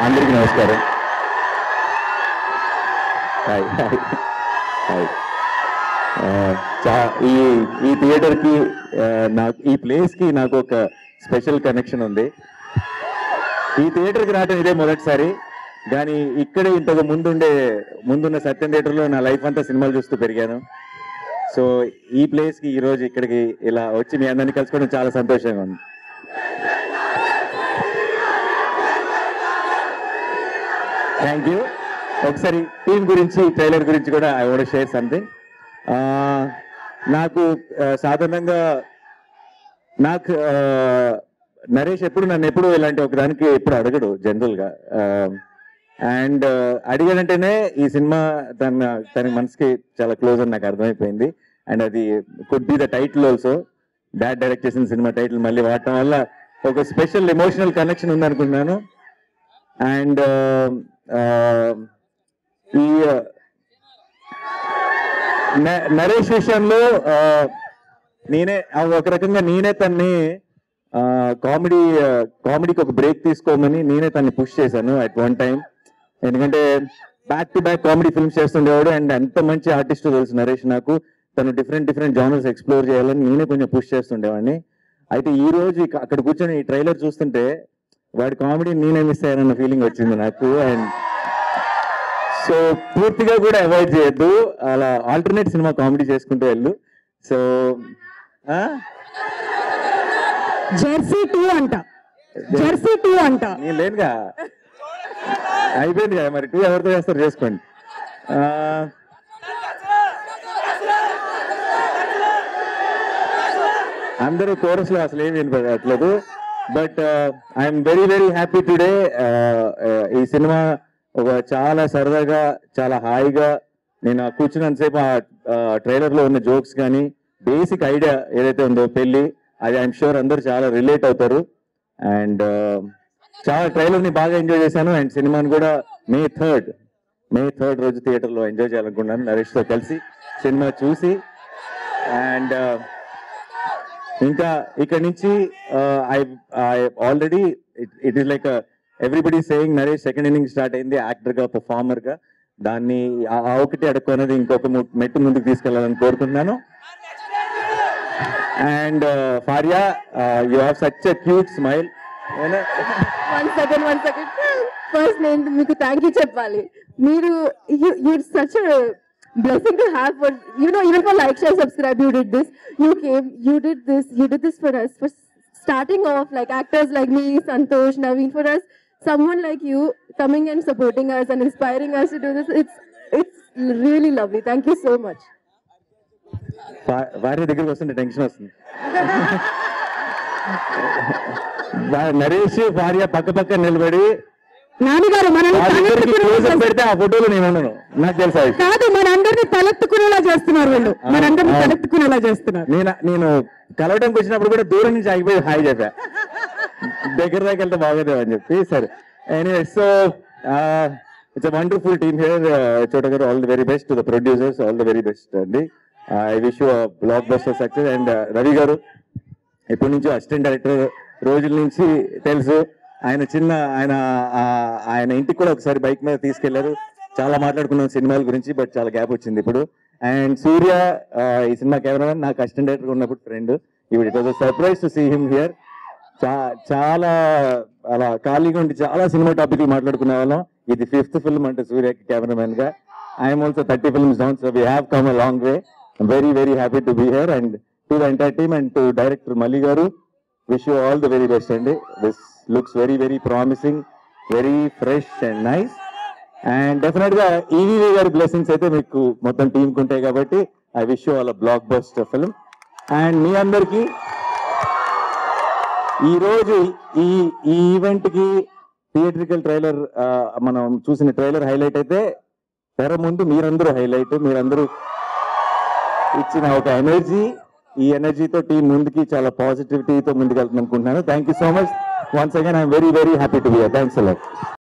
అందరికీ నమస్కారం hi hi hi ఆ, చా- ఈ ఈ థియేటర్కి ఆ, నాకు ఈ ప్లేస్కి నాకు ఒక స్పెషల్ కనెక్షన్ ఉంది ఈ థియేటర్కి రావడం ఇదే మొదటిసారి కానీ ఇక్కడే ఇంతకు ముందుండే ముందున్న సత్యం థియేటర్లో నా లైఫ్ అంతా సినిమాలు చూస్తూ పెరిగాను సో ఈ ప్లేస్కి ఈరోజు ఇక్కడికి ఇలా వచ్చి మీ అందరినీ కలుసుకోవడం చాలా సంతోషంగా ఉంది థ్యాంక్ యూ ఒకసారి టీం గురించి ట్రైలర్ గురించి కూడా ఐ వాంట్ షేర్ సంథింగ్ నాకు ఆ, సాధారణంగా నాకు ఆ, నరేష్ ఎప్పుడు నన్ను ఎప్పుడు ఇలాంటి ఒక దానికి ఎప్పుడు అడగడు జనరల్ గా అండ్ అడిగాడంటేనే ఈ సినిమా తన తన మనసుకి చాలా క్లోజ్ అని నాకు అర్థమైపోయింది అండ్ అది could be the title also dad direct చేసిన సినిమా టైటిల్ మళ్ళీ వాడటం వల్ల ఒక స్పెషల్ ఎమోషనల్ కనెక్షన్ ఉంది అనుకుంటున్నాను అండ్ ఈ uh, న- నరేష్ విషయంలో uh, నేనే ఆ ఒక రకంగా నేనే తన్ని కామెడీ కామెడీకి ఒక బ్రేక్ తీసుకోమని నేనే తన్ని పుష్ చేశాను అట్ వన్ టైం ఎందుకంటే back to back comedy films చేస్తుండేవాడు అండ్ ఎంత మంచి ఆర్టిస్ట్ తెలుసు నరేష్ నాకు తను డిఫరెంట్ డిఫరెంట్ జానర్స్ ఎక్స్ప్లోర్ చేయాలని నేనే కొంచెం పుష్ చేస్తుండేవాడిని అయితే ఈ రోజు ఇక అక్కడ కూర్చొని ఈ ట్రైలర్ చూస్తుంటే వాడి కామెడీ నేనే మిస్ అయ్యానన్న ఫీలింగ్ వచ్చింది నాకు అండ్ సో పూర్తిగా కూడా అవాయిడ్ చేయొద్దు అలా ఆల్టర్నేట్ సినిమా కామెడీ చేసుకుంటూ వెళ్ళు సో జెర్సీ టూ అంట జెర్సీ టూ అంట నేను లేనుగా అయిపోయింది కదా మరి టూ ఎవరితో చేస్తారు చేసుకోండి ఆ, అందరూ కోరస్ లో అసలు ఏమి వినపడట్లేదు but I'm very very happy today ఈ సినిమా ఒక చాలా సరదాగా చాలా హాయిగా నేను ఆ కూర్చున్నంతసేపు ఆ ట్రైలర్ లో ఉన్న జోక్స్ కానీ బేసిక్ ఐడియా ఏదైతే ఉందో పెళ్లి అది ఐఎమ్ షూర్ అందరూ చాలా రిలేట్ అవుతారు అండ్ చాలా ట్రైలర్ ని బాగా ఎంజాయ్ చేశాను అండ్ సినిమాని కూడా మే థర్డ్ మే థర్డ్ రోజు థియేటర్ లో ఎంజాయ్ చేయాలనుకున్నాను నరేష్ తో కలిసి సినిమా చూసి అండ్ ఇంకా ఇక్కడ నుంచి I I already it is like everybody saying Naresh second inning start అయింది యాక్టర్ గా పర్ఫార్మర్ గా దాన్ని ఆ- ఆ ఒకటి అడుక్కున్నది ఇంకొక ము- మెట్టు ముందుకు తీసుకెళ్లాలని కోరుకుంటున్నాను and Faria you have such a cute smile one second one second first నేను మీకు థ్యాంక్ యూ చెప్పాలి మీరు you such blessing to have for you no even for like share subscribe you did this you came you did this you did this for us for starting of like actors like me Santosh Naveen for us someone like you coming and supporting us and inspiring us to do this it's it's really lovely thank you so much భార్య దగ్గరికి వస్తుంటే tension వస్తుంది వా- నరేష్ భార్య పక్క పక్క నిలబడి నాన్నగారు మనల్ని వాళ్ళిద్దరికి క్లోజ్ తలెత్తుకునేలా పెడితే ఆ ఫోటోలో నేను ఉండను నాకు తెలుసా ఈ విషయం. కాదు మనందరినీ తలెత్తుకునేలా చేస్తున్నారు వీళ్ళు మనందరినీ ఆ. తలెత్తుకునేలా చేస్తున్నారు నేను నేను కలవడానికి వచ్చినప్పుడు కూడా దూరం నుంచి ఆగిపోయి హాయ్ చెప్పా దగ్గర దాకా వెళ్తే బాగోదేమో అని చెప్పి సరే anyway so it's wonderful team here Chota గారు all the very best to the producers all the very best అండి I wish you blockbuster success and Ravi గారు ఎప్పటి నుంచో అసిస్టెంట్ డైరెక్టర్ రోజుల నుంచి తెలుసు ఆయన చిన్న ఆయన ఆ, ఆయన ఇంటికి కూడా ఒకసారి బైక్ మీద తీసుకెళ్లారు చాలా మాట్లాడుకున్నాం సినిమాల గురించి బట్ చాలా గ్యాప్ వచ్చింది ఇప్పుడు అండ్ సూర్య ఆ, ఈ సినిమా కెమెరామెన్ నాకు అసిస్టెంట్ డైరెక్టర్ ఉన్నప్పుడు ఫ్రెండ్ ఇప్పుడు it was surprise to see him here చాలా అలా ఖాళీగా ఉండి చాలా సినిమా టాపిక్లు మాట్లాడుకునే వాళ్ళం ఇది ఫిఫ్త్ ఫిల్మ్ అంటే సూర్య కెమెరామెన్ గా I'm also thirty films down so we have come a long way very very happy to be here and to the entire team and to director Malli garu wish you all the very best అండి this looks very very promising very fresh and nice and definite గా ఈవీవీ గారి blessings అయితే మీకు మొత్తం team కు ఉంటాయి కాబట్టి I wish you all block bust film and మీ అందరికి ఈ రోజు ఈ ఈ ఈవెంట్ కి థియేట్రికల్ ట్రైలర్ మనం చూసిన ట్రైలర్ హైలైట్ అయితే తెర ముందు మీరందరూ హైలైట్ మీరందరూ ఇచ్చిన ఒక ఎనర్జీ ఈ ఎనర్జీతో టీం ముందుకి చాలా పాజిటివిటీతో ముందుకు వెళ్తుంది అనుకుంటున్నాను thank you so much once again I'm very very happy to be thanks allot